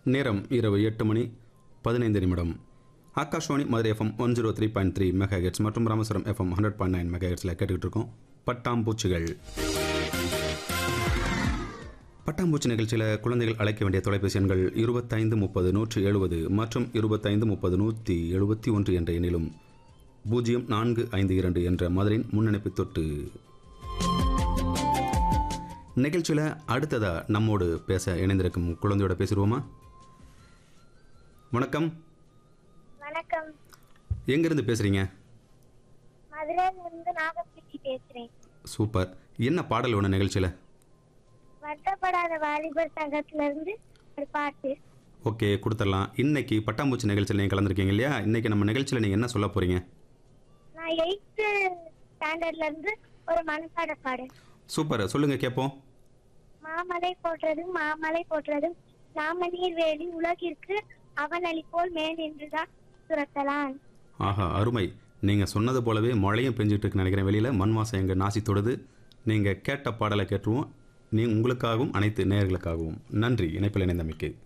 நேரம் இரவு எட்டு மணி பதினைந்து நிமிடம் Akashvani Madurai FM one zero three point three megahertz மற்றும் Rameswaram FM hundred point nine மெகா ஹெட்ஸில் கேட்டுக்கிட்டு இருக்கோம் பட்டாம்பூச்சிகள் பட்டாம்பூச்சி நிகழ்ச்சியில் குழந்தைகள் அழைக்க வேண்டிய தொலைபேசி எண்கள் இருபத்தைந்து முப்பது நூற்றி எழுபது மற்றும் இருபத்தைந்து முப்பது நூற்றி எழுபத்தி ஒன்று என்ற எண்ணிலும் பூஜ்ஜியம் நான்கு ஐந்து இரண்டு என்ற மதுரையின் முன்னணிப்பு தொட்டு நிகழ்ச்சியில் அடுத்ததா நம்மோடு பேச இணைந்திருக்கும் குழந்தையோட பேசிடுவோமா வணக்கம் வணக்கம் எங்கேருந்து பேசுகிறீங்க மதுரையிலிருந்து நாகப்பிச்சி பேசுறேன் சூப்பர் என்ன பாடல் ஒன்று நிகழ்ச்சியில் வருத்தப்படாத வாலிபர் சங்கத்துல இருந்து ஒரு பாட்டு ஓகே கொடுத்துடலாம் இன்னைக்கு பட்டாம்பூச்சி நிகழ்ச்சியில் நீங்கள் கலந்துருக்கீங்க இல்லையா இன்னைக்கு நம்ம நிகழ்ச்சியில் நீங்கள் என்ன சொல்ல போகிறீங்க நான் எயித்து ஸ்டாண்டர்ட்ல இருந்து ஒரு மனப்பாட பாடு சூப்பர் சொல்லுங்கள் கேட்போம் மாமலை போற்றதும் மாமலை போற்றதும் நாமநீர் வேலி உலகிற்கு அவனளி போல் மேல் நின்றுதான் சுரத்தலான் ஆஹா அருமை நீங்கள் சொன்னது போலவே மழையும் பெஞ்சிட்டு இருக்குன்னு நினைக்கிறேன் வெளியில் மண் வாசம் எங்கள் நாசி தொடுது நீங்கள் கேட்ட பாடலை கேட்டுருவோம் நீ உங்களுக்காகவும் அனைத்து நேயர்களுக்காகவும் நன்றி இணைப்பில் இணைந்தமைக்கு